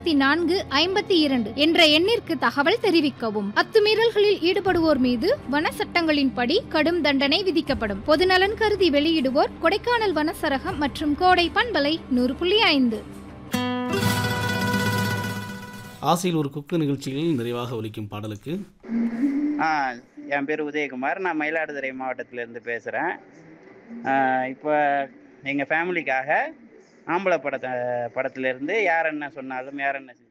நான்கு ஐம்பத்தி இரண்டு என்ற எண்ணிற்கு தகவல் தெரிவிக்கவும் அத்துமீறல்களில் ஈடுபடுவோர் மீது வன சட்டங்களின்படி கடும் தண்டனை விதிக்கப்படும் பொதுநலன் கருதி வெளியிடுவோர் கொடைக்கானல் வனச்சரகம் மற்றும் கோடை பண்பலை நூறு புள்ளி ஐந்து ஆசையில் ஒரு குக்கு நிகழ்ச்சியில் நிறைவாக ஒலிக்கும் பாடலுக்கு ஆ என் பேர் உதயகுமார் நான் மயிலாடுதுறை மாவட்டத்திலேருந்து பேசுகிறேன் இப்போ எங்கள் ஃபேமிலிக்காக ஆம்பளை படத்தை படத்துலேருந்து யார் என்ன சொன்னாலும் யார் என்ன செஞ்சாலும்